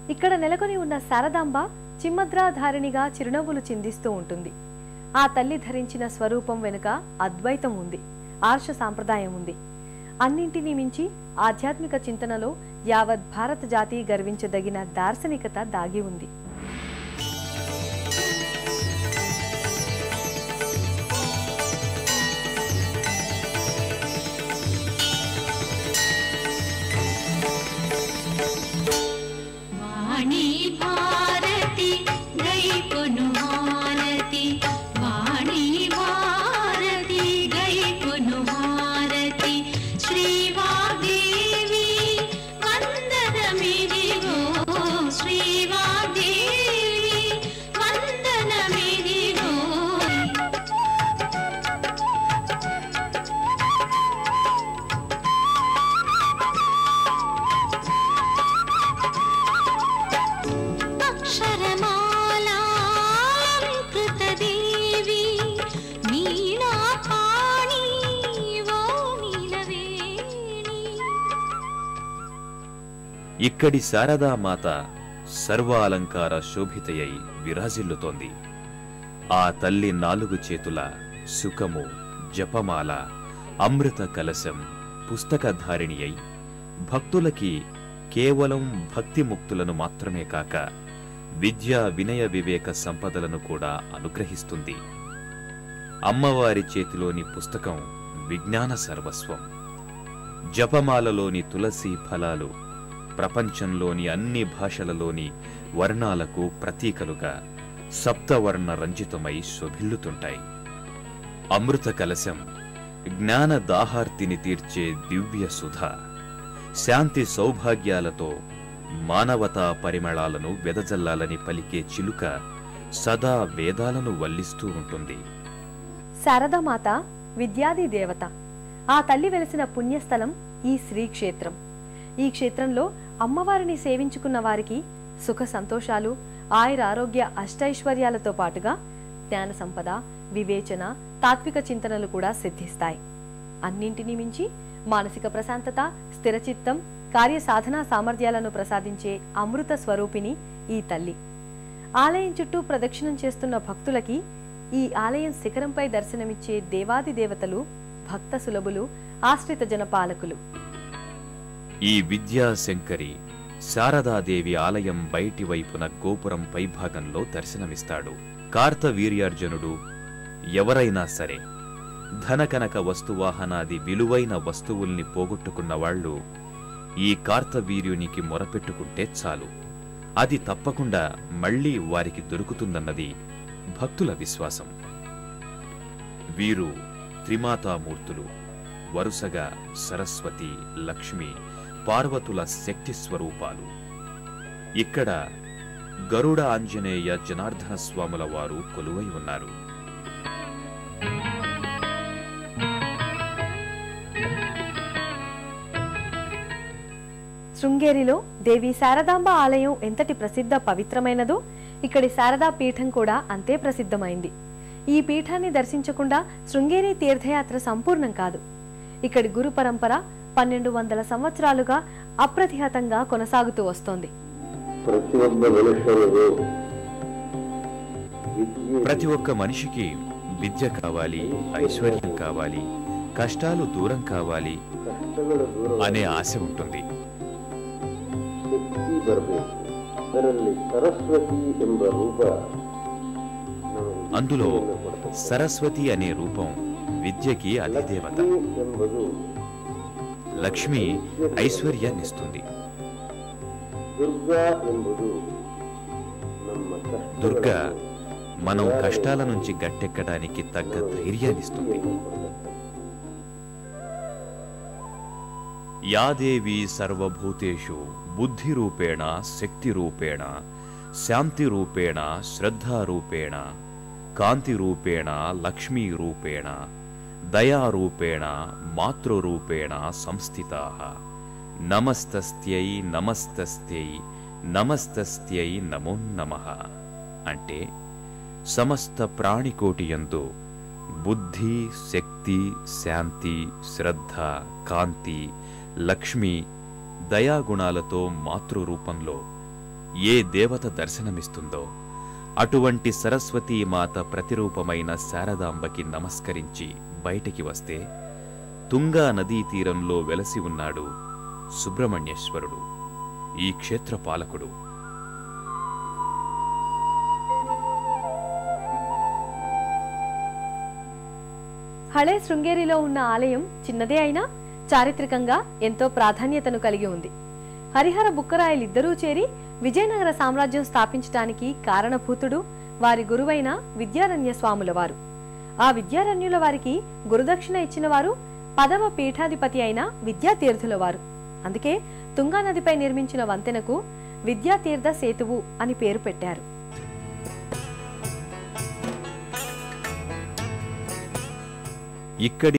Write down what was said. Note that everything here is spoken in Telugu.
ఇక్కడ నెలకొని ఉన్న శారదాంబ చిమ్మద్రాధారిణిగా చిరునవ్వులు చిందిస్తూ ఉంటుంది ఆ తల్లి ధరించిన స్వరూపం వెనుక అద్వైతం ఉంది ఆర్ష సాంప్రదాయం ఉంది అన్నింటినీ మించి ఆధ్యాత్మిక చింతనలో యావత్ భారత జాతి గర్వించదగిన దార్శనికత దాగి ఉంది వాణి భారతి గైకొను హారతి వాణి భారతి గైకొను హారతి శ్రీవాదేవి వందనమిదిగో శ్రీవాదేవి వందనమిదిగో అక్షరమాలాంకృతదేవి నీలాపాణి ఓ నీలవేణి ఇక్కడి శారదామాత సర్వాలంకార శోభితయై విరాజిల్లుతోంది ఆ తల్లి నాలుగు చేతుల సుఖము జపమాల అమృత కలశం పుస్తకధారిణి అయి భక్తులకి కేవలం భక్తి ముక్తులను మాత్రమే కాక విద్యా వినయ వివేక సంపదలను కూడా అనుగ్రహిస్తుంది అమ్మవారి చేతిలోని పుస్తకం విజ్ఞాన సర్వస్వం జపమాలలోని తులసి ఫలాలు ప్రపంచంలోని అన్ని భాషలలోని వర్ణాలకు ప్రతీకలుగా సప్తవర్ణ రంజితమై శోభిల్లుతుంటాయి అమృత కలశం జ్ఞాన దాహార్తిని తీర్చే దివ్య సుధ శాంతి సౌభాగ్యాలతో మానవతా పరిమళాలను వెదజల్లాలని పలికే చిలుక సదా వేదాలను వల్లిస్తూ ఉంటుంది శారదామాత విద్యాది దేవత ఆ తల్లి వెలిసిన పుణ్యస్థలం ఈ శ్రీక్షేత్రం ఈ క్షేత్రంలో అమ్మవారిని సేవించుకున్న వారికి సుఖ సంతోషాలు ఆయుర ఆరోగ్య అష్టైశ్వర్యాలతో పాటుగా జ్ఞాన సంపద వివేచన తాత్విక చింతనలు కూడా సిద్ధిస్తాయి అన్నింటినీ మించి మానసిక ప్రశాంతత స్థిరచిత్తం కార్య సాధనా సామర్థ్యాలను ప్రసాదించే అమృత స్వరూపిణి ఈ తల్లి ఆలయం చుట్టూ ప్రదక్షిణం చేస్తున్న భక్తులకి ఈ ఆలయం శిఖరంపై దర్శనమిచ్చే దేవాది దేవతలు భక్త సులభులు ఆశ్రిత జనపాలకులు ఈ విద్యాశంకరి శారదాదేవి ఆలయం బయటి వైపున గోపురం పైభాగంలో దర్శనమిస్తాడు కార్తవీర్యార్జునుడు ఎవరైనా సరే ధనకనక వస్తువాహనాది విలువైన వస్తువుల్ని పోగొట్టుకున్న వాళ్ళు ఈ కార్తవీర్యునికి మొరపెట్టుకుంటే చాలు అది తప్పకుండా మళ్ళీ వారికి దొరుకుతుందన్నది భక్తుల విశ్వాసం వీరు త్రిమాతామూర్తులు వరుసగా సరస్వతి లక్ష్మి పార్వతుల శక్తి స్వరూపాలు ఇక్కడ గరుడ ఆంజనేయ జనార్దన స్వాముల వారు కొలువై ఉన్నారు శృంగేరిలో దేవి శారదాంబ ఆలయం ఎంతటి ప్రసిద్ధ పవిత్రమైనదో ఇక్కడి శారదా పీఠం కూడా అంతే ప్రసిద్ధమైంది ఈ పీఠాన్ని దర్శించకుండా శృంగేరి తీర్థయాత్ర సంపూర్ణం కాదు ఇక్కడి గురు పరంపర పన్నెండు వందల సంవత్సరాలుగా అప్రతిహతంగా కొనసాగుతూ వస్తోంది ప్రతియొక్క మనుషులు విద్య ప్రతి ఒక్క మనిషికి విద్య కావాలి ఐశ్వర్యం కావాలి కష్టాలు దూరం కావాలి ಕಷ್ಟಗಳ ದೂರ అనే ఆశ ఉంటుంది ಶಕ್ತಿ ಬರಬೇಕು ಅದರಲ್ಲಿ ಸರಸ್ವತಿ ಎಂಬ ರೂಪ ನಮಗೆ అందులో ವಿದ್ಯೆಯನ್ನು ಕೊಡ್ತದೆ. సరస్వతి అనే రూపం విద్యకి అధిదేవత ಲಕ್ಷ್ಮಿ ಎಂಬುದು లక్ష్మి ఐశ్వర్యాన్నిస్తుంది ದುರ್ಗಾ ಎಂಬುದು ನಮ್ಮ ಕಷ್ಟಗಳನ್ನು దుర్గా మనం కష్టాల నుంచి గట్టెక్కడానికి తగ్గ ధైర్యాన్నిస్తుంది యాదేవి సర్వభూతేషు బుద్ధిరూపేణ శక్తిరూపేణ శాంతిరూపేణ శ్రద్ధారూపేణ కాంతిరూపేణ లక్ష్మీరూపేణ దయారూపేణ మాతృరూపేణ సంస్థితా నమస్తస్త్యై నమస్తస్త్యై నమస్తస్త్యై నమో నమః అంటే సమస్త ప్రాణికోటి యందు బుద్ధి శక్తి శాంతి శ్రద్ధ కాంతి లక్ష్మి దయాగుణాలతో మాతృరూపంలో ఏ దేవత దర్శనమిస్తుందో అటువంటి సరస్వతీ మాత ప్రతిరూపమైన శారదాంబకి నమస్కరించి బయటికి వస్తే తుంగా నదీ తీరంలో వెలసి ఉన్నాడు సుబ్రహ్మణ్యేశ్వరుడు ఈ క్షేత్ర పాలకుడు హళే శృంగేరిలో ఉన్న ఆలయం చిన్నదే అయినా చారిత్రకంగా ఎంతో ప్రాధాన్యతను కలిగి ఉంది హరిహర బుక్కరాయలిద్దరూ చేరి విజయనగర సామ్రాజ్యం స్థాపించటానికి కారణభూతుడు వారి గురువైన విద్యారణ్య స్వాముల వారు ఆ విద్యారణ్యుల వారికి గురుదక్షిణ ఇచ్చిన వారు పదవ పీఠాధిపతి అయిన విద్యాతీర్థుల వారు అందుకే తుంగానదిపై నిర్మించిన వంతెనకు విద్యాతీర్థ సేతువు అని పేరు పెట్టారు ఇక్కడి